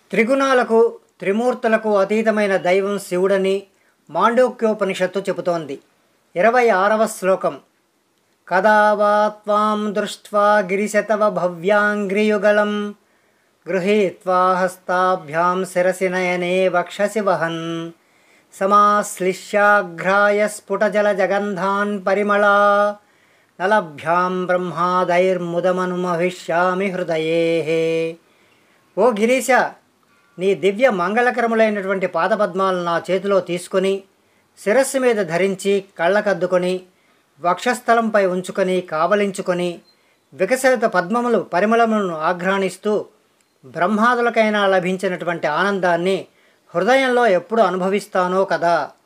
త్రిగుణాలకు త్రిమూర్తులకు అతీతమైన దైవం శివుడని మాండోక్యోపనిషత్తు చెబుతోంది ఇరవై ఆరవ శ్లోకం కదా వా త్వాం దృష్ట్వా గిరిశతవ భవ్యాంగ్రియుగళం గృహీత్వా హస్తాభ్యాం శిరసి నయనే వక్షసి వహన్ సమాశ్లిష్యాఘ్రాయ స్ఫుటజలజగంధాన్ పరిమళా నలభ్యాం బ్రహ్మాదైర్ముదమనుమహిష్యామి హృదయే ఓ గిరీశ నీ దివ్య మంగళకరములైనటువంటి పాదపద్మాలను నా చేతిలో తీసుకొని శిరస్సు మీద ధరించి కళ్ళకద్దుకొని వక్షస్థలంపై ఉంచుకొని కావలించుకొని వికసిత పద్మములు పరిమళములను ఆఘ్రాణిస్తూ బ్రహ్మాదులకైనా లభించినటువంటి ఆనందాన్ని హృదయంలో ఎప్పుడు అనుభవిస్తానో కదా